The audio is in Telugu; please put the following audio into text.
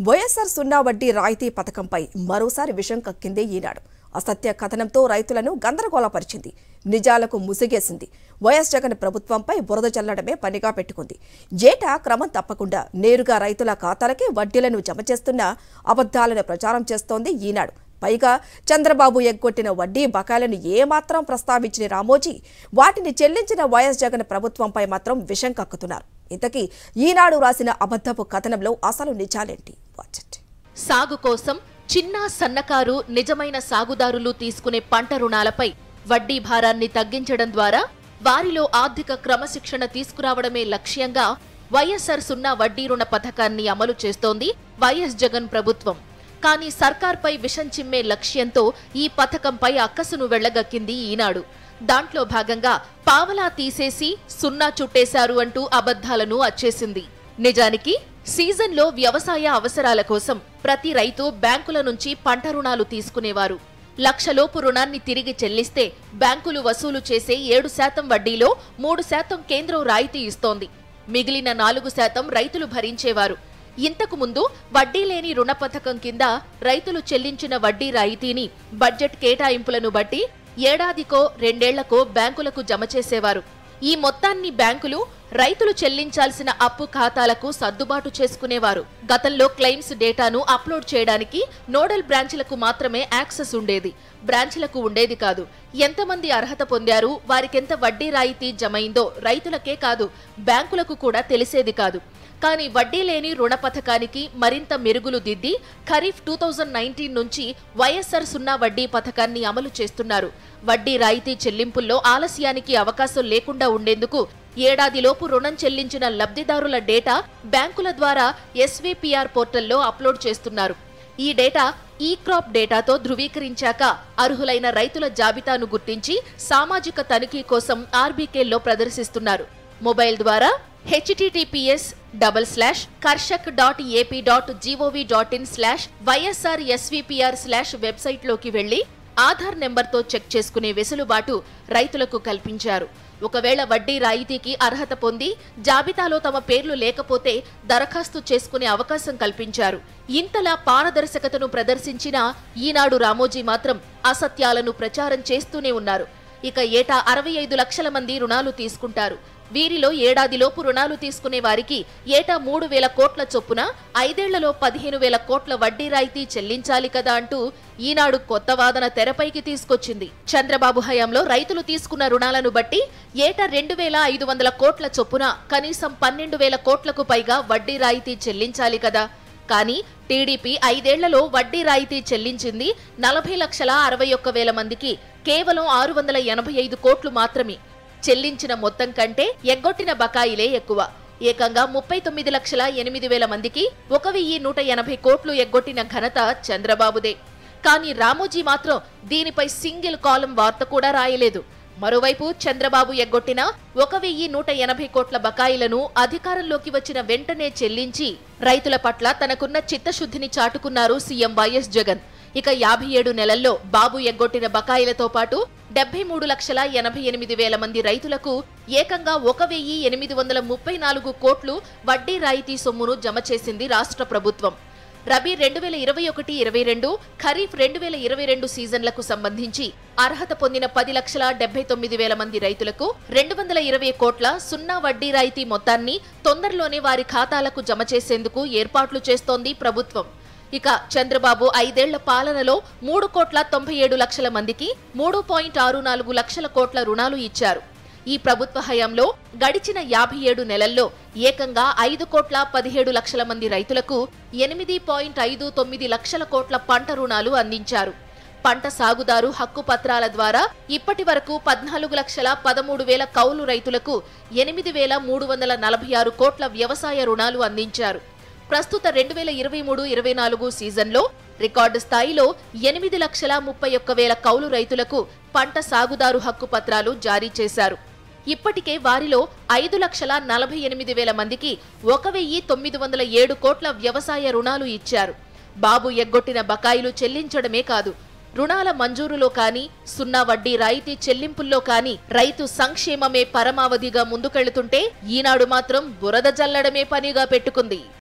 వైఎస్ఆర్ సున్నా వడ్డీ రాయితీ పథకంపై మరోసారి విషం కక్కిందే ఈనాడు అసత్య కథనంతో రైతులను గందరగోళపరిచింది నిజాలకు ముసిగేసింది వైఎస్ జగన్ ప్రభుత్వంపై బురద చల్లడమే పనిగా పెట్టుకుంది ఏటా క్రమం తప్పకుండా నేరుగా రైతుల ఖాతాలకే వడ్డీలను జమ చేస్తున్న అబద్ధాలను ప్రచారం చేస్తోంది ఈనాడు పైగా చంద్రబాబు ఎగ్గొట్టిన వడ్డీ బకాయిలను ఏమాత్రం ప్రస్తావించిన రామోజీ వాటిని చెల్లించిన వైఎస్ జగన్ ప్రభుత్వంపై మాత్రం విషం కక్కుతున్నారు ఇంతకీ ఈనాడు రాసిన అబద్ధపు కథనంలో అసలు నిజాలేంటి వాచట్ సాగు కోసం చిన్న సన్నకారు నిజమైన సాగుదారులు తీసుకునే పంట రుణాలపై వడ్డీ భారాన్ని తగ్గించడం ద్వారా వారిలో ఆర్థిక క్రమశిక్షణ తీసుకురావడమే లక్ష్యంగా వైఎస్ఆర్ సున్నా వడ్డీ రుణ పథకాన్ని అమలు చేస్తోంది వైఎస్ జగన్ ప్రభుత్వం కానీ సర్కార్పై విషం చిమ్మే లక్ష్యంతో ఈ పథకంపై అక్కసును వెళ్లగక్కింది ఈనాడు దాంట్లో భాగంగా పావలా తీసేసి సున్నా చుట్టేశారు అంటూ అబద్ధాలను అచ్చేసింది నిజానికి సీజన్లో వ్యవసాయ అవసరాల కోసం ప్రతి రైతు బ్యాంకుల నుంచి పంట రుణాలు తీసుకునేవారు లక్షలోపు రుణాన్ని తిరిగి చెల్లిస్తే బ్యాంకులు వసూలు చేసే ఏడు శాతం వడ్డీలో మూడు శాతం కేంద్రం రాయితీ ఇస్తోంది మిగిలిన నాలుగు శాతం రైతులు భరించేవారు ఇంతకు ముందు వడ్డీ లేని రుణ పథకం కింద రైతులు చెల్లించిన వడ్డీ రాయితీని బడ్జెట్ కేటాయింపులను బట్టి ఏడాదికో రెండేళ్లకో బ్యాంకులకు జమ చేసేవారు ఈ మొత్తాన్ని బ్యాంకులు రైతులు చెల్లించాల్సిన అప్పు ఖాతాలకు సర్దుబాటు చేసుకునేవారు గతంలో క్లెయిమ్స్ డేటాను అప్లోడ్ చేయడానికి నోడల్ బ్రాంచ్లకు మాత్రమే యాక్సెస్ ఉండేది బ్రాంచ్లకు ఉండేది కాదు ఎంతమంది అర్హత పొందారు వారికెంత వడ్డీ రాయితీ జమైందో రైతులకే కాదు బ్యాంకులకు కూడా తెలిసేది కాదు కానీ వడ్డీ లేని రుణ పథకానికి మరింత మెరుగులు దిద్ది ఖరీఫ్ టూ థౌజండ్ నైన్టీన్ నుంచి వైఎస్ఆర్ సున్నా వడ్డీ పథకాన్ని అమలు చేస్తున్నారు వడ్డీ రాయితీ చెల్లింపుల్లో ఆలస్యానికి అవకాశం లేకుండా ఉండేందుకు ఏడాదిలోపు రుణం చెల్లించిన లబ్ధిదారుల డేటా బ్యాంకుల ద్వారా ఎస్వీపీఆర్ పోర్టల్లో అప్లోడ్ చేస్తున్నారు ఈ డేటా ఈ క్రాప్ డేటాతో ధృవీకరించాక అర్హులైన రైతుల జాబితాను గుర్తించి సామాజిక తనిఖీ కోసం ఆర్బీకేల్లో ప్రదర్శిస్తున్నారు మొబైల్ ద్వారా HTTPS double slash Karshak dot AP dot gov dot in slash YSR SVPR slash వెబ్సైట్లోకి వెళ్లి ఆధార్ నెంబర్తో చెక్ చేసుకునే వెసులుబాటు రైతులకు కల్పించారు ఒకవేళ వడ్డీ రాయితీకి అర్హత పొంది జాబితాలో తమ పేర్లు లేకపోతే దరఖాస్తు చేసుకునే అవకాశం కల్పించారు ఇంతలా పారదర్శకతను ప్రదర్శించిన ఈనాడు రామోజీ మాత్రం అసత్యాలను ప్రచారం చేస్తూనే ఉన్నారు ఇక ఏటా అరవై ఐదు లక్షల మంది రుణాలు తీసుకుంటారు వీరిలో ఏడాదిలోపు రుణాలు తీసుకునే వారికి ఏటా మూడు వేల కోట్ల చొప్పున ఐదేళ్లలో పదిహేను వేల కోట్ల వడ్డీ రాయితీ చెల్లించాలి కదా అంటూ ఈనాడు కొత్త వాదన తెరపైకి తీసుకొచ్చింది చంద్రబాబు హయాంలో రైతులు తీసుకున్న రుణాలను బట్టి ఏటా రెండు వేల ఐదు వందల కోట్ల చొప్పున కనీసం పన్నెండు వేల కోట్లకు పైగా వడ్డీ రాయితీ చెల్లించాలి కదా కానీ టీడీపీ ఐదేళ్లలో వడ్డీ రాయితీ చెల్లించింది నలభై లక్షల అరవై ఒక్క వేల మందికి కేవలం ఆరు వందల ఎనభై ఐదు కోట్లు మాత్రమే చెల్లించిన మొత్తం కంటే ఎగ్గొట్టిన బకాయిలే ఎక్కువ ఏకంగా ముప్పై తొమ్మిది లక్షల ఎనిమిది వేల మందికి ఒక వెయ్యి నూట ఎనభై కోట్లు ఎగ్గొట్టిన ఘనత చంద్రబాబుదే కానీ రామోజీ మాత్రం దీనిపై సింగిల్ కాలం వార్త కూడా రాయలేదు మరోవైపు చంద్రబాబు ఎగ్గొట్టిన ఒక వెయ్యి నూట ఎనభై కోట్ల బకాయిలను అధికారంలోకి వచ్చిన వెంటనే చెల్లించి రైతుల పట్ల తనకున్న చిత్తశుద్ధిని చాటుకున్నారు సీఎం వైఎస్ జగన్ ఇక యాభై ఏడు నెలల్లో బాబు ఎగ్గొట్టిన బకాయిలతో పాటు డెబ్బై మూడు లక్షల ఎనభై ఎనిమిది వేల మంది రైతులకు ఏకంగా ఒక వెయ్యి ఎనిమిది వందల ముప్పై నాలుగు కోట్లు వడ్డీ రాయితీ సొమ్మును జమ చేసింది రాష్ట్ర ప్రభుత్వం రబీ రెండు వేల ఇరవై ఒకటి ఇరవై రెండు ఖరీఫ్ రెండు వేల ఇరవై రెండు సీజన్లకు సంబంధించి అర్హత పొందిన పది లక్షల డెబ్బై తొమ్మిది వేల మంది రైతులకు రెండు వందల ఇరవై కోట్ల సున్నా వడ్డీ రాయితీ మొత్తాన్ని తొందరలోనే వారి ఖాతాలకు జమ చేసేందుకు ఏర్పాట్లు చేస్తోంది ప్రభుత్వం ఇక చంద్రబాబు ఐదేళ్ల పాలనలో మూడు కోట్ల తొంభై ఏడు లక్షల మందికి మూడు పాయింట్ ఆరు నాలుగు లక్షల కోట్ల రుణాలు ఇచ్చారు ఈ ప్రభుత్వ హయాంలో గడిచిన యాభై ఏడు నెలల్లో ఏకంగా ఐదు కోట్ల పదిహేడు లక్షల మంది రైతులకు ఎనిమిది పాయింట్ ఐదు తొమ్మిది లక్షల కోట్ల పంట రుణాలు అందించారు పంట సాగుదారు హక్కు పత్రాల ద్వారా ఇప్పటి వరకు పద్నాలుగు లక్షల పదమూడు వేల కౌలు రైతులకు ఎనిమిది వేల మూడు వందల నలభై ఆరు కోట్ల వ్యవసాయ రుణాలు అందించారు ప్రస్తుత రెండు వేల ఇరవై మూడు ఇరవై నాలుగు సీజన్లో రికార్డు స్థాయిలో ఎనిమిది లక్షల ముప్పై ఒక్క వేల కౌలు రైతులకు పంట సాగుదారు హక్కు పత్రాలు జారీ చేశారు ఇప్పటికే వారిలో ఐదు లక్షల నలభై ఎనిమిది వేల మందికి ఒక వెయ్యి తొమ్మిది వందల ఏడు కోట్ల వ్యవసాయ రుణాలు ఇచ్చారు బాబు ఎగ్గొట్టిన బకాయిలు చెల్లించడమే కాదు రుణాల మంజూరులో కానీ సున్నా వడ్డీ రాయితీ చెల్లింపుల్లో కానీ రైతు సంక్షేమమే పరమావధిగా ముందుకెళ్తుంటే ఈనాడు మాత్రం బురద జల్లడమే పనిగా పెట్టుకుంది